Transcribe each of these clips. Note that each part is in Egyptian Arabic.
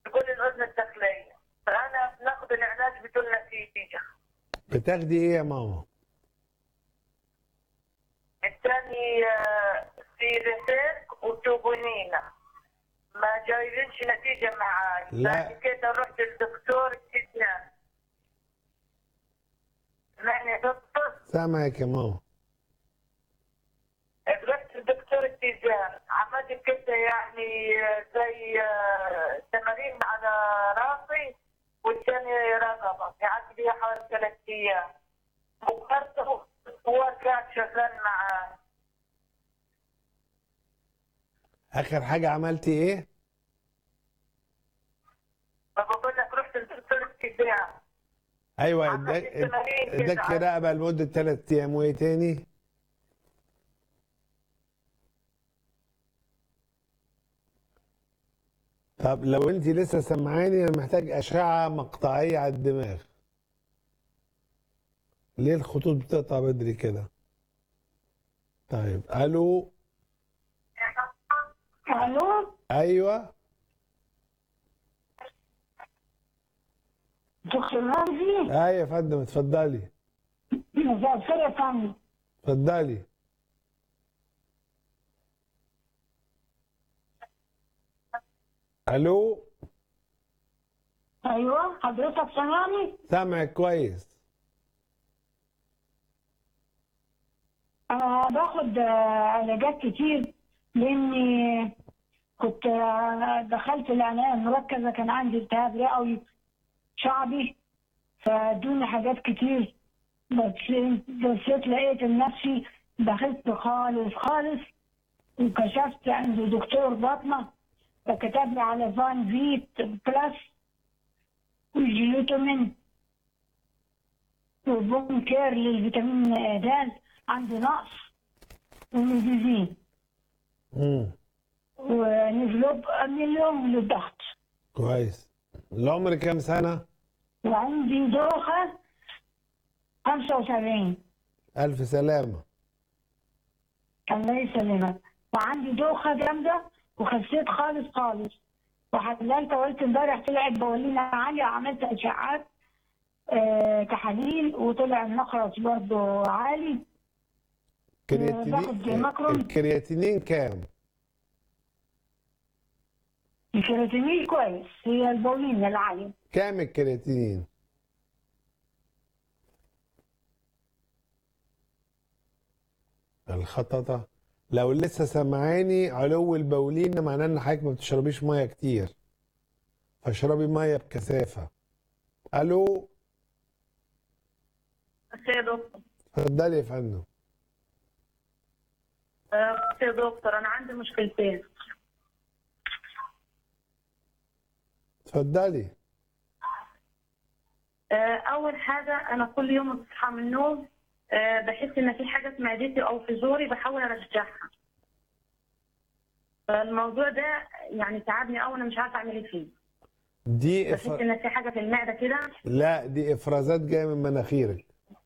تقول لي الاذن الداخليه فانا بناخذ العلاج بدون نتيجه بتاخدي ايه يا ماما الثاني آه، سيرتك وتوبونينا ما جايبينش نتيجه معاي لا. بعد كده رحت للدكتور اتجاه يعني دكتور سامعك يا ماما رحت للدكتور اتجاه عملت كده يعني آه، زي آه، تمارين على راسي والثاني رقبه قعدت فيها حوالي ثلاث ايام وبرضه هو كان شغال معاه اخر حاجه عملتي ايه فبقول لك رحت للدكتور اتجاه ايوه عملت اداك تمارين كده اداك على- رقبه لمده ثلاث ايام وايه تاني طب لو انت لسه سامعاني انا محتاج اشعه مقطعيه على الدماغ ليه الخطوط بتقطع بدري كده طيب الو الو ايوه دكتور رمزي ايوه يا فندم اتفضلي مساء الخير يا فندم اتفضلي الو ايوه حضرتك سامعني سامعك كويس انا باخد آه، علاجات كتير لاني كنت آه، دخلت العنايه المركزه كان عندي التهاب رئوي شعبي فادوني حاجات كتير بس بس لقيت نفسي دخلت خالص خالص وكشفت عند دكتور باطنه فكتب لي على فان فيت بلس والجلوتامين وبون كير للفيتامين د عندي نقص والميزيزين امم ونزلوب مليون للضغط كويس العمر كام سنه وعندي دوخة 75 الف سلامه الله يسلمك وعندي دوخة جامدة وخسيت خالص خالص وحللت قلت امبارح طلعت بولينا عالية عملت اشعاعات آه تحاليل وطلع النقرس برضه عالي باخد كرياتينين ماكرون. الكرياتينين كام الكيراتينين كويس هي البولينا العالية كام الكرياتينين الخططة لو لسه سامعاني علو البولين معناه ان حضرتك ما بتشربيش ميه كتير فاشربي ميه بكثافه الو بس يا دكتور اتفضلي يا فندم آه، بس يا دكتور انا عندي مشكلتين اتفضلي آه، اول حاجه انا كل يوم بصحى من النوم آه، بحس ان في حاجه في معدتي او في زوري بحاول ارجعها فالموضوع ده يعني تعبني قوي انا مش عارفه اعمل ايه فيه دي بحس إفر... ان في حاجه في المعده كده لا دي افرازات جايه من مناخيرك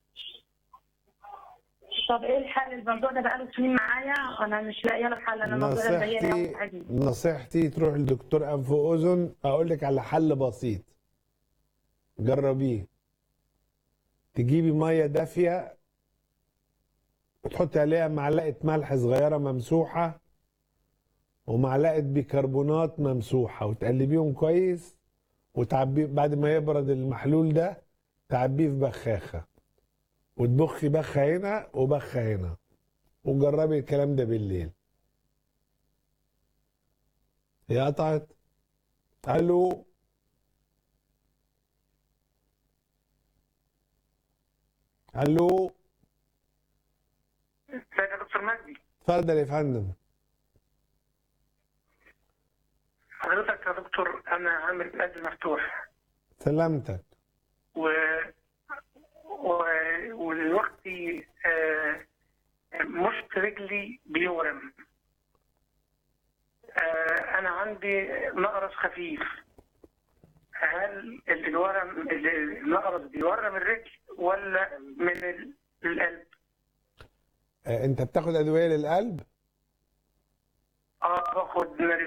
طب ايه الحل الموضوع ده بقاله سنين معايا انا مش لاقيه له حل انا الموضوع ده مضايقني قوي نصيحتي عادي نصيحتي تروح لدكتور انف واذن اقول لك على حل بسيط جربيه تجيبي ميه دافيه وتحطي عليها معلقه ملح صغيره ممسوحه ومعلقه بيكربونات ممسوحه وتقلبيهم كويس وتعبيه بعد ما يبرد المحلول ده تعبيه في بخاخه وتبخي بخه هنا وبخه هنا وجربي الكلام ده بالليل هي قطعت الو الو ازيك يا دكتور مجدي اتفضل يا فندم حضرتك يا دكتور انا عامل قلب مفتوح سلامتك و و ودلوقتي آه، مشط رجلي بيورم آه، انا عندي نقرس خفيف هل الورم النقرس بيورم الرجل ولا من ال- القلب؟ آه، انت بتاخد ادويه للقلب اه باخد